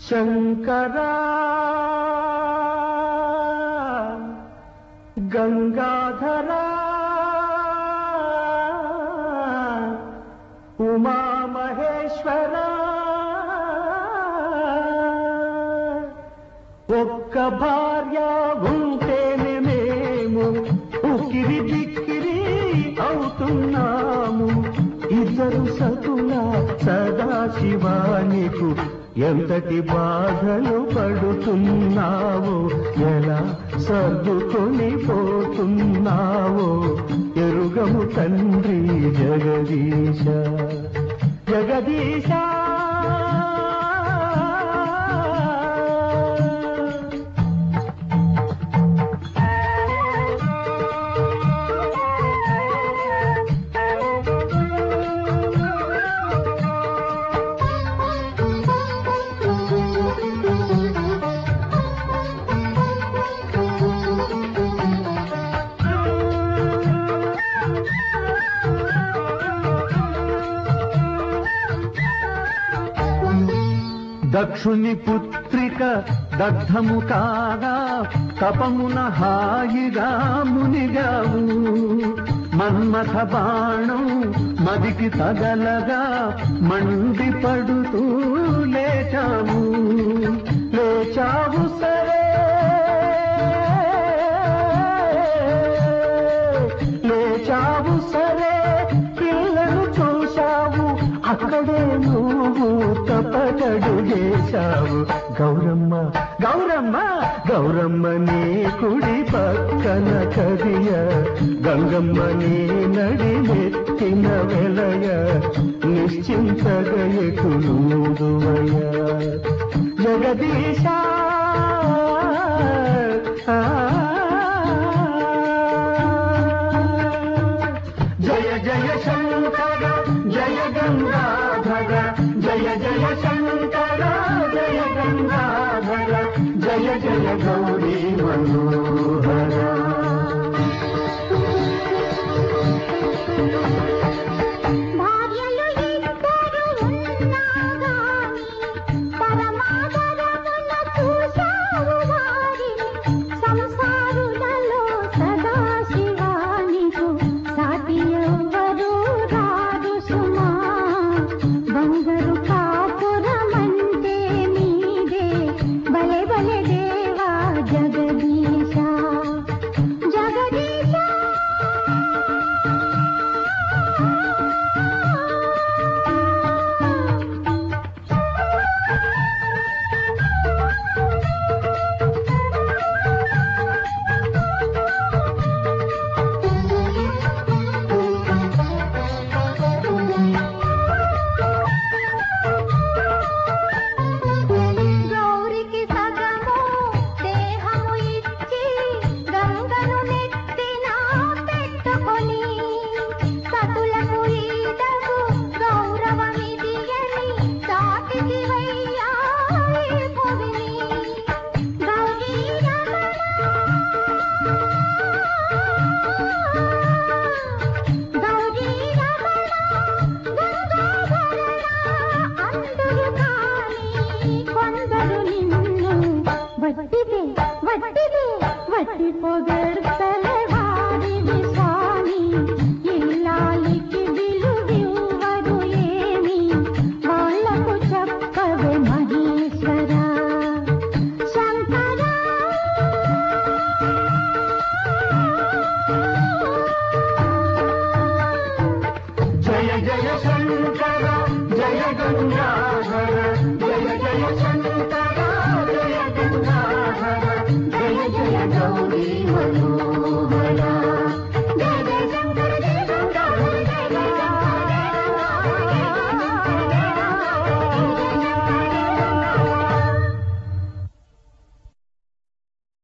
శంకరా గంగాధరా ఉమామహేశ్వరా ఒక్క భార్య ఉంటేనే మేము ఉక్కిరి బిక్కిరి అవుతున్నాము ఇద్దరు సతుల సదాశివానికు ఎంతటి బాధలు పడుతున్నావో ఎలా సర్దుకొని పోతున్నావో ఎరుగము తండ్రి జగదీశ జగదీశ దక్షుని పుత్రిక దగ్ధము కాగా తపమున హాయిగా మునిగావు మన్మథ బాణం మదికి తగలగా మండి పడుతూ లేచాము లేచావు సరే లేచావు సరే పిల్లను చూశావు అక్కడే నువ్వు తపటడు చేశావు గౌరమ్మ గౌరమ్మ గౌరమ్మ నీ కుడి పక్కన కదియ గంగమ్మ నీ నడి నెత్తిన వెలయ నిశ్చింతగయకు నూదువయ జగదీశ జయ జయ శంకర జయ గంగాధర జయ జయ శంకర జయ గంగాధర జయ జయ గౌరీ మనోహర భార్యలు ఇద్దరు ఉన్నా గాని పరమాదరమున చూశావు వారిని సంసారులలో సదాశివానికు సాటి ఎవ్వరు రారు సుమా బంగారు కాపురమంటే నీదే బలే బలే దేవా జగదీశ జగదీశ గౌరికి సగము దేహము ఇచ్చి గంగను నెత్తిన పెట్టుకొని సతులకు ఈడకు గౌరవమిది అని చాటికి వయ్యాయి భువిని గౌరీ రమణ గౌరీ రమణ గంగాధరణ అందరు కాని కొందరు నిన్ను వట్టిదే వట్టిదే వట్టి పొగడ్తలే వాడివి స్వామి ఇల్లాలికి విలువివ్వరు ఏమి వాళ్లకు చెప్పవే మహేశ్వర శంకరా జయ జయ శంకర జయ గంగాధర జయ జయ శంకర జయ గంగాధర జయ జయ గౌరీ మనోహర